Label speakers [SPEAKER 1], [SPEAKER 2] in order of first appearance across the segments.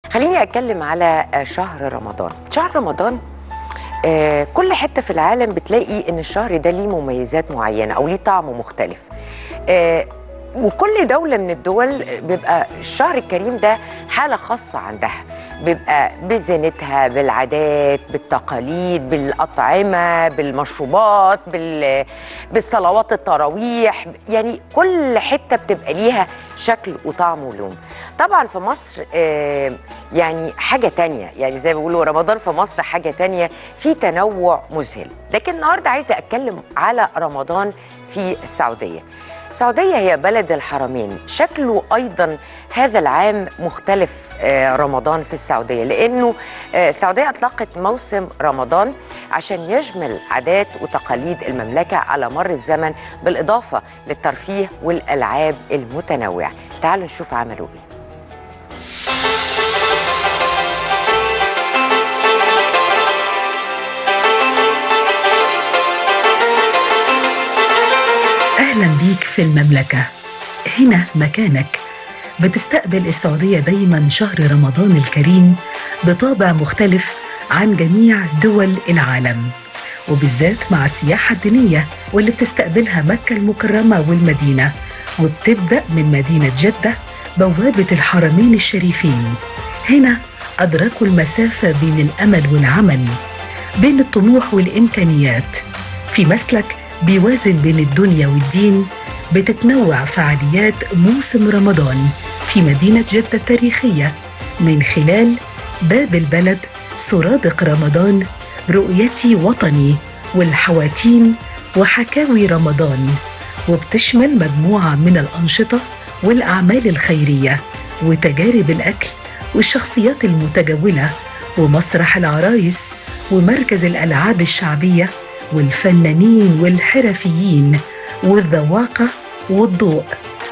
[SPEAKER 1] خليني اتكلم على شهر رمضان شهر رمضان آه، كل حته في العالم بتلاقي ان الشهر ده ليه مميزات معينه او ليه طعم مختلف آه، وكل دوله من الدول بيبقى الشهر الكريم ده حاله خاصه عندها بيبقى بزينتها بالعادات بالتقاليد بالاطعمه بالمشروبات بال... بالصلوات التراويح يعني كل حته بتبقى ليها شكل وطعم ولون طبعا في مصر آه، يعني حاجه تانية يعني زي ما بيقولوا رمضان في مصر حاجه تانية في تنوع مذهل لكن النهارده عايزه اتكلم على رمضان في السعوديه السعودية هي بلد الحرمين شكله أيضا هذا العام مختلف آه، رمضان في السعودية لأنه آه، السعودية أطلقت موسم رمضان عشان يشمل عادات وتقاليد المملكة على مر الزمن بالإضافة للترفيه والألعاب المتنوعة تعالوا نشوف عملوا إيه
[SPEAKER 2] أهلا بيك في المملكة هنا مكانك بتستقبل السعودية دايما شهر رمضان الكريم بطابع مختلف عن جميع دول العالم وبالذات مع السياحة الدينية واللي بتستقبلها مكة المكرمة والمدينة وبتبدأ من مدينة جدة بوابة الحرمين الشريفين هنا أدركوا المسافة بين الأمل والعمل بين الطموح والإمكانيات في مسلك بيوازن بين الدنيا والدين بتتنوع فعاليات موسم رمضان في مدينة جدة التاريخية من خلال باب البلد سرادق رمضان رؤيتي وطني والحواتين وحكاوي رمضان وبتشمل مجموعة من الأنشطة والأعمال الخيرية وتجارب الأكل والشخصيات المتجولة ومسرح العرايس ومركز الألعاب الشعبية والفنانين والحرفيين والذواقة والضوء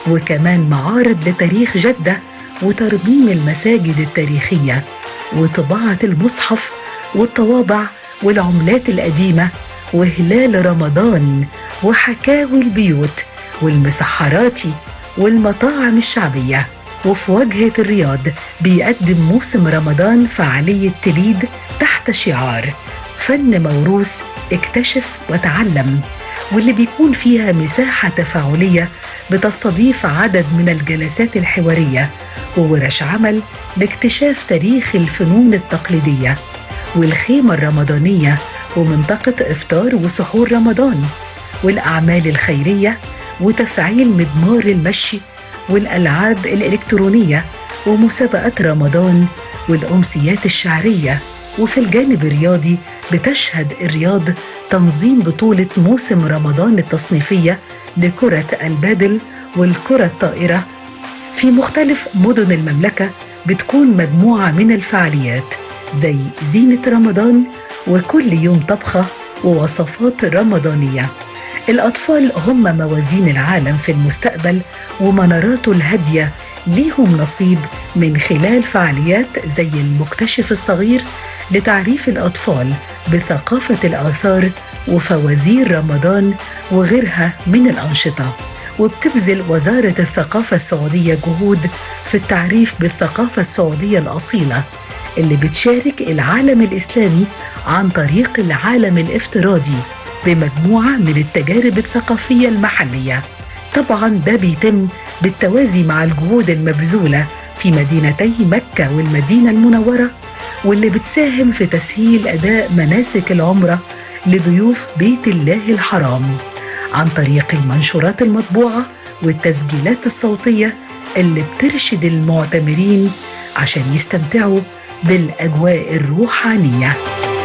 [SPEAKER 2] وكمان معارض لتاريخ جدة وترميم المساجد التاريخية وطباعة المصحف والطوابع والعملات القديمة وهلال رمضان وحكاوي البيوت والمسحرات والمطاعم الشعبية وفي واجهة الرياض بيقدم موسم رمضان فعالية تليد تحت شعار فن موروث اكتشف وتعلم واللي بيكون فيها مساحة تفاعلية بتستضيف عدد من الجلسات الحوارية وورش عمل لاكتشاف تاريخ الفنون التقليدية والخيمة الرمضانية ومنطقة إفطار وسحور رمضان والأعمال الخيرية وتفعيل مضمار المشي والألعاب الإلكترونية ومسابقات رمضان والأمسيات الشعرية وفي الجانب الرياضي بتشهد الرياض تنظيم بطولة موسم رمضان التصنيفية لكرة البادل والكرة الطائرة في مختلف مدن المملكة بتكون مجموعة من الفعاليات زي زينة رمضان وكل يوم طبخة ووصفات رمضانية الأطفال هم موازين العالم في المستقبل ومناراته الهادية ليهم نصيب من خلال فعاليات زي المكتشف الصغير لتعريف الأطفال بثقافة الآثار وفوازير رمضان وغيرها من الأنشطة وبتبذل وزارة الثقافة السعودية جهود في التعريف بالثقافة السعودية الأصيلة اللي بتشارك العالم الإسلامي عن طريق العالم الافتراضي بمجموعة من التجارب الثقافية المحلية طبعا ده بيتم بالتوازي مع الجهود المبذولة في مدينتي مكة والمدينة المنورة واللي بتساهم في تسهيل أداء مناسك العمرة لضيوف بيت الله الحرام عن طريق المنشورات المطبوعة والتسجيلات الصوتية اللي بترشد المعتمرين عشان يستمتعوا بالأجواء الروحانية